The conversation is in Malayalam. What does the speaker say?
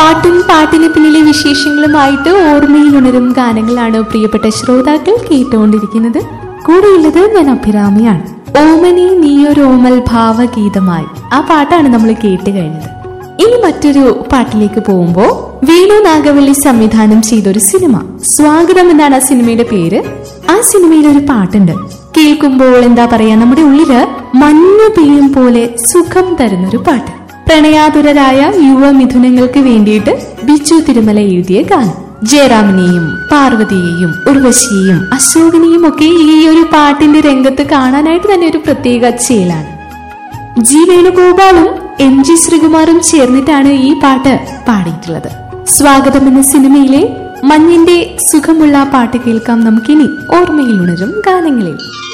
പാട്ടും പാട്ടിന് പിന്നിലെ വിശേഷങ്ങളുമായിട്ട് ഓർമ്മയിൽ ഉണരും ഗാനങ്ങളാണ് പ്രിയപ്പെട്ട ശ്രോതാക്കൾ കേട്ടുകൊണ്ടിരിക്കുന്നത് കൂടെയുള്ളത് ഞാൻ അഭിരാമിയാണ് ഓമനെ നീയൊരു ഓമൽ ഭാവഗീതമായി ആ പാട്ടാണ് നമ്മൾ കേട്ട് കഴിഞ്ഞത് ഇനി മറ്റൊരു പാട്ടിലേക്ക് പോകുമ്പോ വേണു നാഗവള്ളി സംവിധാനം ചെയ്തൊരു സിനിമ സ്വാഗതം എന്നാണ് ആ സിനിമയുടെ പേര് ആ സിനിമയിൽ ഒരു പാട്ടുണ്ട് കേൾക്കുമ്പോൾ എന്താ പറയാ നമ്മുടെ ഉള്ളില് മഞ്ഞ് പെയ്യും പോലെ സുഖം തരുന്നൊരു പാട്ട് പ്രണയാതുരരായ യുവ മിഥുനങ്ങൾക്ക് വേണ്ടിയിട്ട് ബിജു തിരുമല എഴുതിയ ഗാനം ജയറാമിനെയും പാർവതിയെയും ഉർവശിയെയും അശോകനെയും ഒക്കെ ഈ ഒരു പാട്ടിന്റെ രംഗത്ത് കാണാനായിട്ട് തന്നെ ഒരു പ്രത്യേക ചേലാണ് ജി വേണുഗോപാലും എം ജി ശ്രീകുമാറും ചേർന്നിട്ടാണ് ഈ പാട്ട് പാടിയിട്ടുള്ളത് സ്വാഗതം എന്ന സിനിമയിലെ മഞ്ഞിന്റെ സുഖമുള്ള പാട്ട് കേൾക്കാം നമുക്കിനി ഓർമ്മയിൽ ഉണരും ഗാനങ്ങളിൽ